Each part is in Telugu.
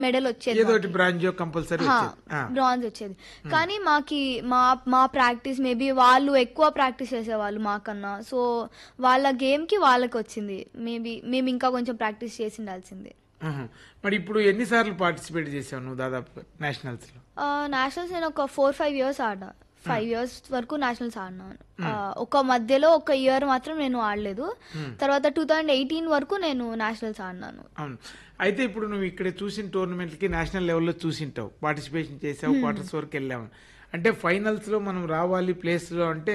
మెడల్ వచ్చేది ఏదో ఒకటి బ్రాంజో కంపల్సరీ వచ్చేది ఆ. బ్రాంజ్ వచ్చేది కానీ మాకి మా మా ప్రాక్టీస్ మేబీ వాళ్ళు ఎక్కువ ప్రాక్టీస్ చేసేవాళ్ళు మాకన్నా సో వాళ్ళ గేమ్ కి వాళ్ళకి వచ్చింది మేబీ మేము ఇంకా కొంచెం ప్రాక్టీస్ చేసి ఉండాల్సింది ఆహా. మరి ఇప్పుడు ఎన్నిసార్లు పార్టిసిపేట్ చేసావు నువ్వు దాదాపు నేషనల్స్ లో నేషనల్స్ నేను ఒక ఫోర్ ఫైవ్ ఇయర్స్ ఆడినా ఫైవ్ ఇయర్స్ వరకు నేషనల్స్ ఆడినాను ఆ, ఒక మధ్యలో ఒక ఇయర్ మాత్రం నేను ఆడలేదు తర్వాత టూ థౌజండ్ ఎయిటీన్ వరకు నేను నేషనల్స్ ఆడినాను అవును అయితే ఇప్పుడు నువ్వు ఇక్కడ చూసిన టోర్నమెంట్లకి నేషనల్ లెవెల్లో చూసింటావు పార్టిసిపేషన్ చేసావు క్వార్టర్స్ వరకు వెళ్ళావు అంటే ఫైనల్స్ లో మనం రావాలి ప్లేస్ లో అంటే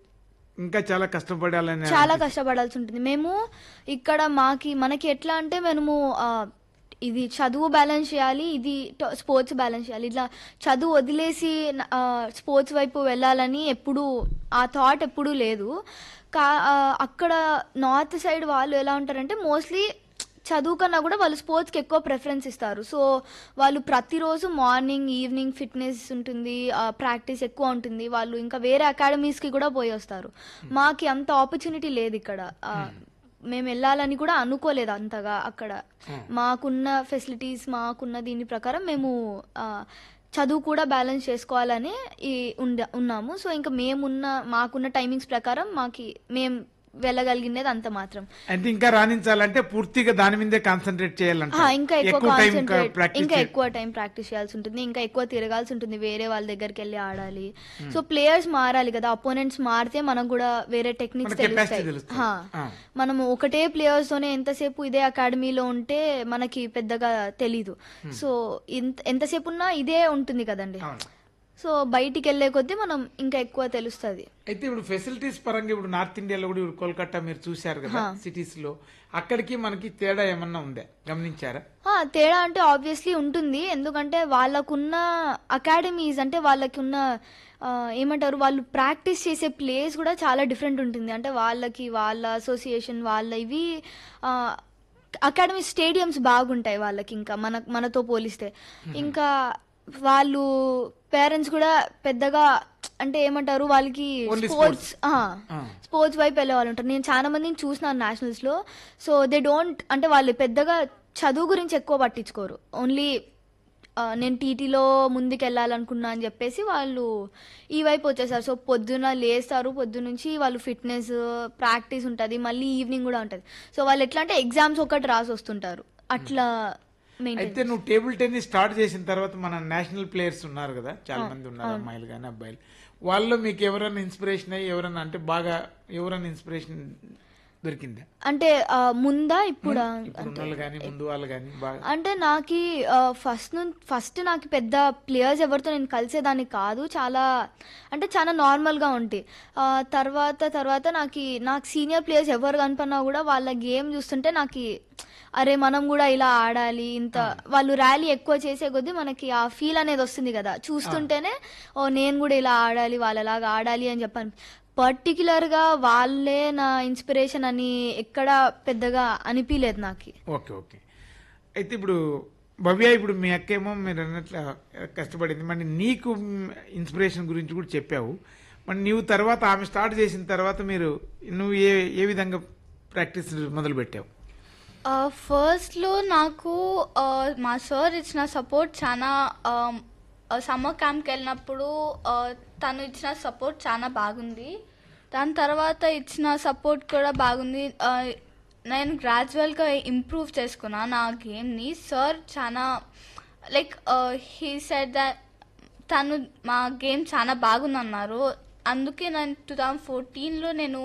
ఇంకా చాలా కష్టపడాలని చాలా కష్టపడాల్సి ఉంటుంది మేము ఇక్కడ మాకి మనకి ఎట్లా అంటే మనము ఆ, ఇది చదువు బ్యాలెన్స్ చేయాలి ఇది స్పోర్ట్స్ బ్యాలెన్స్ చేయాలి ఇట్లా చదువు వదిలేసి స్పోర్ట్స్ వైపు వెళ్ళాలని ఎప్పుడు ఆ థాట్ ఎప్పుడూ లేదు కా ఆ, అక్కడ నార్త్ సైడ్ వాళ్ళు ఎలా ఉంటారంటే మోస్ట్లీ చదువు కన్నా కూడా వాళ్ళు స్పోర్ట్స్కి ఎక్కువ ప్రిఫరెన్స్ ఇస్తారు సో వాళ్ళు ప్రతిరోజు మార్నింగ్ ఈవినింగ్ ఫిట్నెస్ ఉంటుంది ప్రాక్టీస్ ఎక్కువ ఉంటుంది వాళ్ళు ఇంకా వేరే అకాడమీస్కి కూడా పోయి వస్తారు మాకి అంత ఆపర్చునిటీ లేదు ఇక్కడ ఆ, మేము వెళ్ళాలని కూడా అనుకోలేదు అంతగా అక్కడ మాకున్న ఫెసిలిటీస్ మాకున్న దీని ప్రకారం మేము ఆ, చదువు కూడా బ్యాలెన్స్ చేసుకోవాలని ఈ ఉండ ఉన్నాము సో ఇంకా మేమున్న మాకున్న టైమింగ్స్ ప్రకారం మాకి మేము వెళ్ళగలిగినది అంత మాత్రం అంటే ఇంకా రాణించాలంటే పూర్తిగా దాని మీదే కాన్సన్ట్రేట్ చేయాలంట ఆ, ఇంకా ఎక్కువ టైం కాన్సన్ట్రేట్ ప్రాక్టీస్ ఇంకా ఎక్కువ టైం ప్రాక్టీస్ చేయాల్సి ఉంటుంది ఇంకా ఎక్కువ తిరగాల్సి ఉంటుంది వేరే వాళ్ళ దగ్గరికి వెళ్ళి ఆడాలి సో ప్లేయర్స్ మారాలి కదా అపోనెంట్స్ మారితే మనకు కూడా వేరే టెక్నిక్స్ మన capacity తెలుస్తాయి తెలుస్తుంది. హా. ఆ. మనము ఒకటే ప్లేయర్స్ తోనే ఎంతసేపు ఇదే అకాడమీలో ఉంటే మనకి పెద్దగా తెలీదు సో ఇంత ఎంతసేపు ఉన్నా ఇదే ఉంటుంది కదండి అవును. సో బయటికి వెళ్ళే కొద్దీ మనం ఇంకా ఎక్కువ తెలుస్తుంది అయితే ఇప్పుడు ఫెసిలిటీస్ పరంగా ఇప్పుడు నార్త్ ఇండియాలో కూడా ఇప్పుడు కోల్కతా మీరు చూశారు కదా సిటీస్ లో అక్కడికి మనకి తేడా ఏమన్నా ఉందా గమనించారా ఆ, తేడా అంటే ఆబ్వియస్లీ ఉంటుంది ఎందుకంటే వాళ్ళకున్న అకాడమీస్ అంటే వాళ్ళకున్న ఆ, ఏమంటారు వాళ్ళు ప్రాక్టీస్ చేసే ప్లేస్ కూడా చాలా డిఫరెంట్ ఉంటుంది అంటే వాళ్ళకి వాళ్ళ అసోసియేషన్ వాళ్ళ ఇవి అకాడమీ స్టేడియంస్ బాగుంటాయి వాళ్ళకి ఇంకా మన మనతో పోలిస్తే ఇంకా వాళ్ళు పేరెంట్స్ కూడా పెద్దగా అంటే ఏమంటారు వాళ్ళకి Only స్పోర్ట్స్ ఆ. స్పోర్ట్స్ వైపు వెళ్ళే వాళ్ళు ఉంటారు నేను చాలా మందిని చూసినాను నేషనల్స్ లో సో దే డోంట్ అంటే వాళ్ళు పెద్దగా చదువు గురించి ఎక్కువ పట్టించుకోరు ఓన్లీ నేను టీటీలో ముందుకు వెళ్ళాలనుకున్నా అని చెప్పేసి వాళ్ళు ఈ వైపు వచ్చేసారు సో పొద్దున లేస్తారు పొద్దున్న నుంచి వాళ్ళు ఫిట్నెస్ ప్రాక్టీస్ ఉంటుంది మళ్ళీ ఈవినింగ్ కూడా ఉంటుంది సో వాళ్ళు ఎట్లా అంటే ఎగ్జామ్స్ ఒకటి రాసి వస్తుంటారు అట్లా మెయింటైన్ అయితే నువ్వు టేబుల్ టెన్నిస్ స్టార్ట్ చేసిన తర్వాత మన నేషనల్ ప్లేయర్స్ ఉన్నారు కదా చాలా మంది ఉన్నారు అమ్మాయిలు కానీ అబ్బాయిలు వాళ్ళు మీకు ఎవరైనా ఇన్స్పిరేషన్ అయ్యి ఎవరైనా అంటే బాగా ఎవరైనా ఇన్స్పిరేషన్ దొరికిందా అంటే ఆ, ముందా ఇప్పుడా ఇప్పుడు ఉన్న వాళ్ళు కానీ ముందు వాళ్ళు కానీ బాగా అంటే నాకు ఫస్ట్ ఫస్ట్ నాకు పెద్ద ప్లేయర్స్ ఎవరితో నేను కలిసేదాన్ని కాదు చాలా అంటే చాలా నార్మల్గా ఉంటాయి ఆ, తర్వాత తర్వాత నాకు నాకు సీనియర్ ప్లేయర్స్ ఎవరు కనపడినా కూడా వాళ్ళ గేమ్ చూస్తుంటే నాకు అరే మనం కూడా ఇలా ఆడాలి ఇంత వాళ్ళు ర్యాలీ ఎక్కువ చేసే కొద్దీ మనకి ఆ ఫీల్ అనేది వస్తుంది కదా చూస్తుంటేనే ఓ నేను కూడా ఇలా ఆడాలి వాళ్ళలాగా ఆడాలి అని చెప్పాను పర్టికులర్గా వాళ్ళే నా ఇన్స్పిరేషన్ అని ఎక్కడ పెద్దగా అనిపించలేదు నాకు ఓకే ఓకే అయితే ఇప్పుడు భవ్య ఇప్పుడు మీ అక్కేమో మీరు అన్నట్లు కష్టపడింది మరి నీకు ఇన్స్పిరేషన్ గురించి కూడా చెప్పావు మరి నీవు తర్వాత ఆమె స్టార్ట్ చేసిన తర్వాత మీరు నువ్వు ఏ ఏ విధంగా ప్రాక్టీస్ మొదలు పెట్టావు ఫస్ట్లో నాకు ఆ, మా సార్ ఇచ్చిన సపోర్ట్ చాలా సమ్మర్ క్యాంప్కి వెళ్ళినప్పుడు ఆ, తను ఇచ్చిన సపోర్ట్ చాలా బాగుంది దాని తర్వాత ఇచ్చిన సపోర్ట్ కూడా బాగుంది ఆ, నేను గ్రాడ్యువల్గా ఇంప్రూవ్ చేసుకున్నా నా గేమ్ని సార్ చాలా లైక్ హీ సెడ్ దట్ తను మా గేమ్ చాలా బాగుందన్నారు అందుకే నేను టూ థౌజండ్ ఫోర్టీన్లో నేను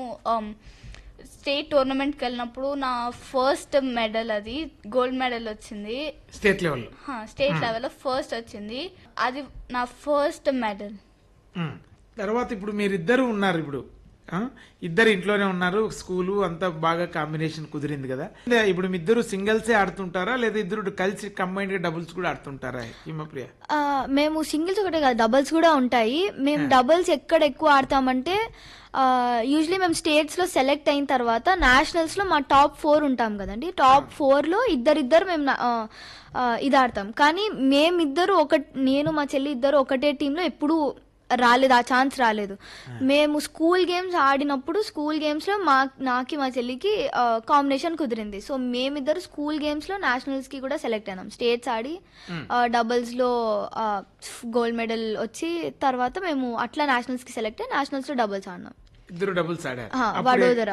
స్టేట్ టోర్నమెంట్కి వెళ్ళినప్పుడు నా ఫస్ట్ మెడల్ అది గోల్డ్ మెడల్ వచ్చింది స్టేట్ లెవెల్లో స్టేట్ లెవెల్లో ఫస్ట్ వచ్చింది అది నా ఫస్ట్ మెడల్ ఉమ్. తర్వాత ఇప్పుడు మీరిద్దరు ఉన్నారు ఇప్పుడు ఆ? ఇద్దరు ఇంట్లోనే ఉన్నారు స్కూలు అంతా బాగా కాంబినేషన్ కుదిరింది కదా అంటే ఇప్పుడు మీ ఇద్దరు సింగిల్సే ఆడుతుంటారా లేదా ఇద్దరు కలిసి కంబైన్డ్ గా డబుల్స్ కూడా ఆడుతుంటారా హిమప్రియ ఆ, మేము సింగిల్స్ ఒకటే కాదు డబుల్స్ కూడా ఉంటాయి మేము డబుల్స్ ఎక్కడ ఎక్కువ ఆడతామంటే యూజువలీ మేము స్టేట్స్ లో సెలెక్ట్ అయిన తర్వాత నేషనల్స్ లో మా టాప్ ఫోర్ ఉంటాం కదండి టాప్ ఫోర్ లో ఇద్దరిద్దరు మేము నా- ఆ, ఆ, ఇది ఆడతాం కానీ మేమిద్దరు ఒక నేను మా చెల్లి ఇద్దరు ఒకటే టీంలో ఎప్పుడు రాలేదు ఆ ఛాన్స్ రాలేదు మేము స్కూల్ గేమ్స్ ఆడినప్పుడు స్కూల్ గేమ్స్లో మా నాకి మా చెల్లికి కాంబినేషన్ కుదిరింది సో మేమిద్దరు స్కూల్ గేమ్స్లో నేషనల్స్కి కూడా సెలెక్ట్ అయినాం స్టేట్స్ ఆడి డబుల్స్లో గోల్డ్ మెడల్ వచ్చి తర్వాత మేము అట్లా నేషనల్స్కి సెలెక్ట్ అయ్యి నేషనల్స్లో డబుల్స్ ఆడినాం ఇద్దరు డబుల్స్ ఆడారు ఆ, అప్పుడే- వడోదర